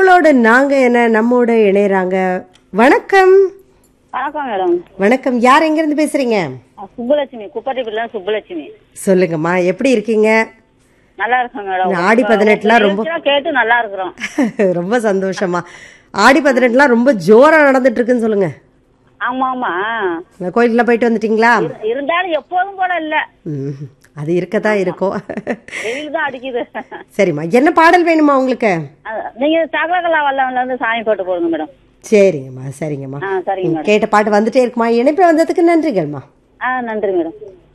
உங்களோட நாங்க என்ன நம்மோட இணையறாங்க வணக்கம் வணக்கம் மேடம் வணக்கம் யார் எங்க இருந்து பேசுறீங்க நான் சுப்புலட்சுமி குப்பட்டிப்பட்டில சுப்புலட்சுமி சொல்லுங்கம்மா எப்படி இருக்கீங்க நல்லா இருக்கேன் மேடம் இந்த ஆடி பதினெட்டுலாம் ரொம்ப- நிகழ்ச்சியெல்லாம் கேட்டு நல்லா இருக்கிறோம் ரொம்ப சந்தோஷமா ஆடி பதினெட்டுலாம் ரொம்ப ஜோரா நடந்துட்டு இருக்குன்னு சொல்லுங்க ஆமா ஆமா இந்த கோயிலுக்குலாம் போயிட்டு வந்துட்டீங்களா இரு- இருந்தாலும் எப்போதும் போல இல்ல ம், அது இருக்கத்தான் இருக்கும் வெயில் தான் அடிக்குது சரிம்மா என்ன பாடல் வேணுமா உங்களுக்கு அது, நீங்க சகலகலா வல்லவன்ல இருந்து சாமி போட்டு போடுங்க மேடம் சரிங்கம்மா சரிங்கம்மா ஆ சரிங்க மேடம் கேட்ட பாட்டு வந்துட்டே இருக்குமா இணைப்பு வந்ததுக்கு நன்றிகள்மா ஆ நன்றி மேடம்